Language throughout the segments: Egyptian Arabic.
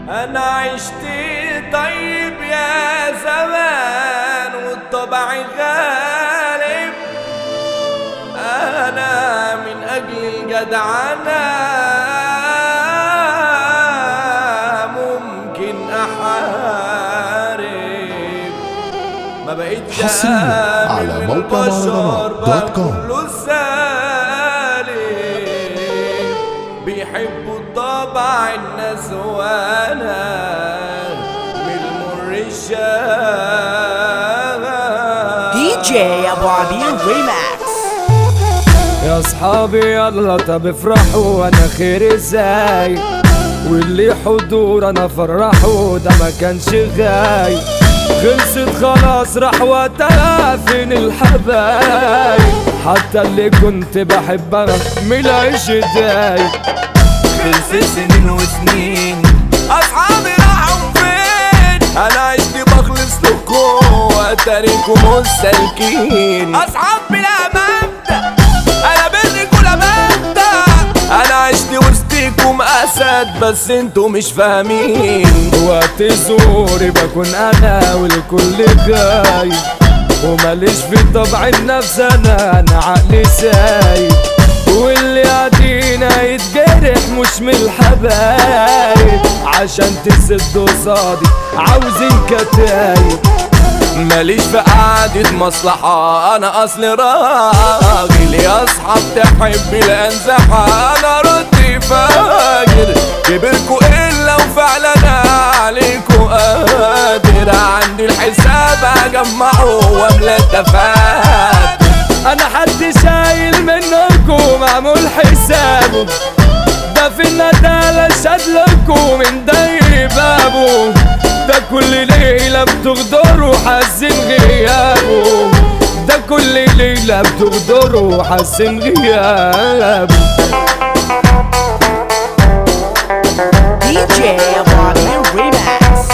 انا عشت طيب يا زمان والطبع غالب انا من اجل الجدعنة ممكن احارب ما بقيتش حصرياً على آمن موقع بالبشر مهرجانات بقى دوت كوم. كله سالم بيحبوا الطبع الناس وانا من المر الشام دي جي ابو عبير ريماكس يا اصحابي يلا طب افرحوا وانا خير ازاي واللي حضور انا فرحوا ده ما كانش غاي خلصت خلاص راح وقتها فين الحبايب حتى اللي كنت بحبها ملعيش داي خلصت سنين وسنين اصحابي راحوا فين انا عشت بخلص لكم واتاريكم مستلكين اصحاب بلا مبدأ انا بينكم ولا مبدأ انا عشت وسطيكم اسد بس انتوا مش فاهمين وقت زوري بكون انا والكل غايب وماليش في طبع النفس انا انا عقلي سايب واللي قاعدين هيتجرح مش من الحبايب عشان تسد قصادي عاوزين كتايب ماليش في قعدة مصلحة أنا أصل راجل يا أصحاب تحب الأنزحة أنا ردي فاجر كبركوا إلا وفعلا عليكوا قادر عندي الحساب أجمعه وأملى الدفاتر أنا حد شايل منكم معمول حسابه ده في الندالة شدلكوا من داير بابه ده كل ليلة بتغدروا حاسين غيابه ده كل ليلة بتغدروا حاسين غيابه دي جي ابو عبير ريماكس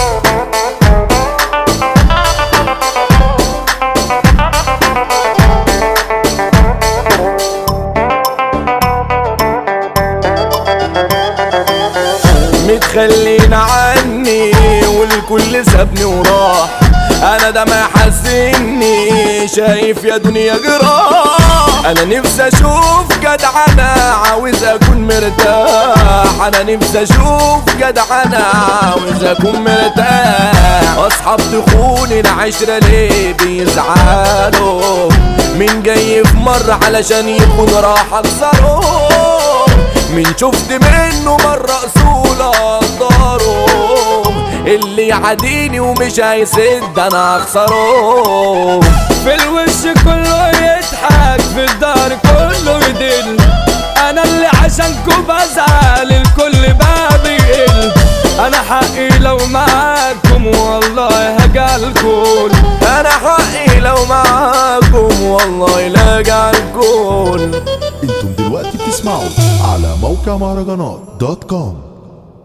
متخلين عني والكل سابني وراح انا ده ما حزني شايف يا دنيا جراح انا نفسي اشوف جدع انا عاوز اكون مرتاح انا نفسي اشوف جدع انا عاوز اكون مرتاح اصحاب تخون العشرة ليه بيزعلوا مين جاي في مرة علشان يكون راح اخسره من شفت منه مرة اصول اقدره اللي يعاديني ومش هيسد انا اخسره في الوش كله يضحك في الدار كله يدل انا اللي عشانكو بزعل الكل بقى بيقل انا حقي لو معاكم والله هجالكم انا حقي لو معاكم والله لا جالكم انتم دلوقتي بتسمعوا على موقع مهرجانات دوت كوم